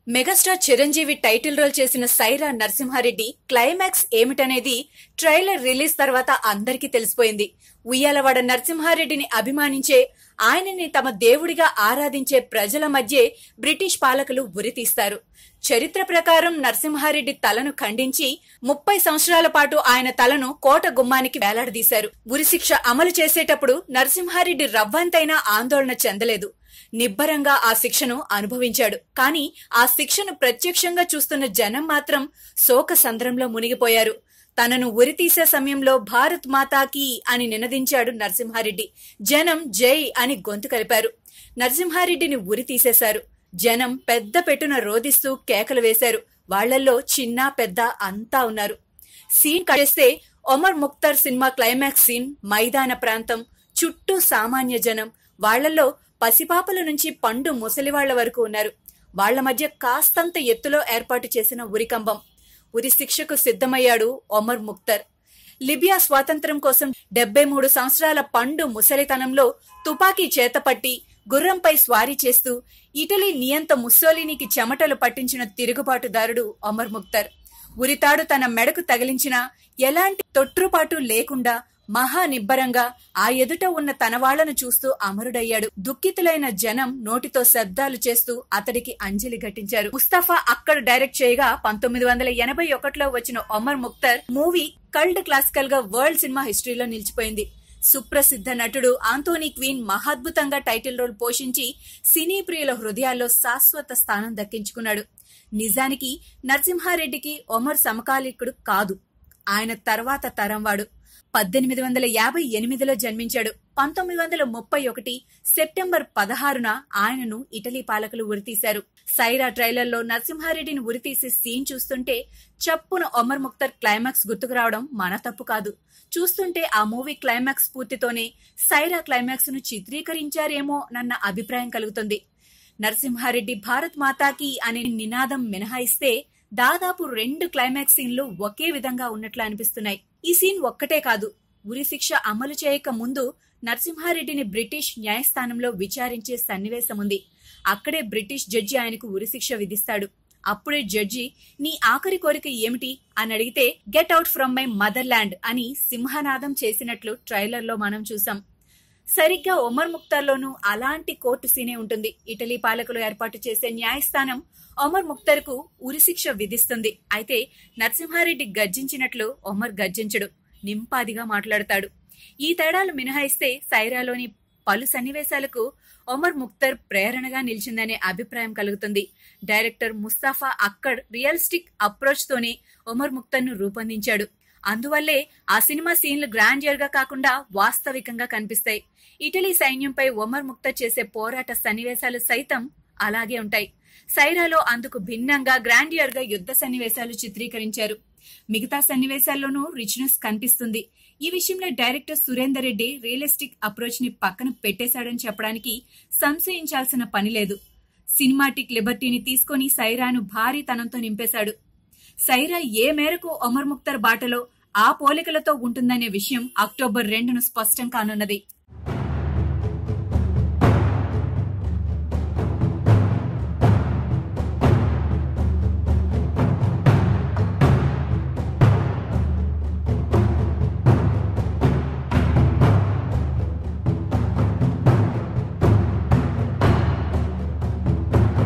megastar Chiranjeevi title role చేసిన Sye Raa Narasimha Reddy climax ఏమిటనేది trailer release తర్వాత అందరికీ తెలిసిపోయింది ఉయ్యాలవాడ నరసింహారెడ్డిని అభిమానించే ఆయనని తమ దేవుడిగా ఆరాధించే ప్రజల మధ్యే బ్రిటిష్ పాలకులు ఉరితీస్తారు చరిత్ర ప్రకారం నరసింహారెడ్డి తలను ఖండించి ముప్పై సంవత్సరాల పాటు ఆయన తలను కోట గుమ్మానికి వేలాడదీశారు ఉరిశిక్ష అమలు చేసేటప్పుడు నరసింహారెడ్డి రవ్వంతైనా ఆందోళన చెందలేదు నిబ్బరంగా ఆ శిక్షను అనుభవించాడు కానీ ఆ శిక్షను ప్రత్యక్షంగా చూస్తున్న జనం మాత్రం శోక సంద్రంలో మునిగిపోయారు తనను ఉరితీసే సమయంలో భారత్ మాతాకి అని నినదించాడు నరసింహారెడ్డి జనం జై అని గొంతు కలిపారు నరసింహారెడ్డిని ఉరి తీసేశారు జనం పెద్ద పెట్టున రోదిస్తూ కేకలు వేశారు వాళ్లల్లో చిన్న పెద్ద అంతా ఉన్నారు సీన్ కట్టేస్తే Omar Mukhtar cinema climax scene మైదాన ప్రాంతం చుట్టూ సామాన్య జనం వాళ్లలో పసిపాపల నుంచి పండు ముసలివాళ్ల వరకు ఉన్నారు వాళ్ల మధ్య కాస్తంత ఎత్తులో ఏర్పాటు చేసిన ఉరికంబం ఉరి శిక్షకు సిద్ధమయ్యాడు ఒమర్ ముక్తర్ లిబియా స్వాతంత్ర్యం కోసం డెబ్బై మూడు సంవత్సరాల పండు ముసలితనంలో తుపాకీ చేతపట్టి గుర్రంపై స్వారీ చేస్తూ ఇటలీ నియంత ముస్సోలినికి చెమటలు పట్టించిన తిరుగుబాటుదారుడు ఒమర్ ముక్తర్ ఉరితాడు తన మెడకు తగిలించినా ఎలాంటి తొట్రుపాటు లేకుండా మహా నిబ్బరంగా ఆ ఎదుట ఉన్న తన వాళ్లను చూస్తూ అమరుడయ్యాడు దుఃఖితులైన జనం నోటితో శబ్దాలు చేస్తూ అతడికి అంజలి ఘటించారు ముస్తఫా అక్కడ డైరెక్ట్ చేయగా పంతొమ్మిది వందల ఎనభై ఒకటిలో వచ్చిన Omar Mukhtar movie cult classical గా వరల్డ్ సినిమా హిస్టరీలో నిలిచిపోయింది సుప్రసిద్ధ నటుడు ఆంటోనీ క్వీన్ మహాద్భుతంగా టైటిల్ రోల్ పోషించి సినీ ప్రియుల హృదయాల్లో శాశ్వత స్థానం దక్కించుకున్నాడు నిజానికి నరసింహారెడ్డికి ఒమర్ సమకాలికుడు కాదు ఆయన తర్వాత తరం వాడు పద్దెనిమిది వందల యాభై ఎనిమిదిలో జన్మించాడు పంతొమ్మిది వందల ముప్పై ఒకటి సెప్టెంబర్ పదహారున ఆయనను ఇటలీ పాలకులు ఉరితీశారు సైరా ట్రైలర్లో నరసింహారెడ్డిని ఉరితీసే సీన్ చూస్తుంటే చప్పున ఒమర్ ముక్తర్ క్లైమాక్స్ గుర్తుకు రావడం మన తప్పు కాదు చూస్తుంటే ఆ మూవీ క్లైమాక్స్ పూర్తితోనే సైరా క్లైమాక్స్ ను చిత్రీకరించారేమో నన్న అభిప్రాయం కలుగుతుంది నరసింహారెడ్డి భారత్ మాతాకి అనే నినాదం మినహాయిస్తే దాదాపు రెండు క్లైమాక్స్ సీన్లు ఒకే విధంగా ఉన్నట్లు అనిపిస్తున్నాయి ఈ సీన్ ఒక్కటే కాదు ఉరి శిక్ష అమలు చేయక ముందు నరసింహారెడ్డిని బ్రిటిష్ న్యాయస్థానంలో విచారించే సన్నివేశం ఉంది అక్కడే బ్రిటిష్ జడ్జి ఆయనకు ఉరిశిక్ష విధిస్తాడు అప్పుడే జడ్జి నీ ఆఖరి కోరిక ఏమిటి అని అడిగితే get out from my motherland అని సింహనాదం చేసినట్లు ట్రైలర్లో మనం చూసాం సరిగ్గా ఒమర్ ముక్తార్లోనూ అలాంటి కోర్టు సీనే ఉంటుంది ఇటలీ పాలకులు ఏర్పాటు చేసే న్యాయస్థానం ఒమర్ ముక్తర్కు ఉరిశిక్ష విధిస్తుంది అయితే నరసింహారెడ్డి గర్జించినట్లు ఒమర్ గర్జించడు నింపాదిగా మాట్లాడతాడు ఈ తేడాలు మినహాయిస్తే సైరాలోని పలు సన్నివేశాలకు ఒమర్ ముక్తర్ ప్రేరణగా నిలిచిందనే అభిప్రాయం కలుగుతుంది director Mustafa Akkad realistic approach తోనే ఒమర్ ముక్తర్ను రూపొందించాడు అందువల్లే ఆ సినిమా సీన్లు గ్రాండియర్ గా కాకుండా వాస్తవికంగా కనిపిస్తాయి ఇటలీ సైన్యంపై ఒమర్ ముక్తర్ చేసే పోరాట సన్నివేశాలు సైతం అలాగే ఉంటాయి సైరాలో అందుకు భిన్నంగా గ్రాండియర్ గా యుద్ధ సన్నివేశాలు చిత్రీకరించారు మిగతా సన్నివేశాల్లోనూ రిచ్నెస్ కనిపిస్తుంది ఈ విషయంలో director Surender Reddy realistic approach ని పక్కన పెట్టేశాడని చెప్పడానికి సంశయించాల్సిన పని లేదు సినిమాటిక్ లిబర్టీని తీసుకుని సైరాను భారీతనంతో నింపేశాడు సైరా ఏ మేరకు ఒమర్ ముక్తర్ బాటలో ఆ పోలికలతో ఉంటుందనే విషయం అక్టోబర్ రెండును స్పష్టం కానున్నది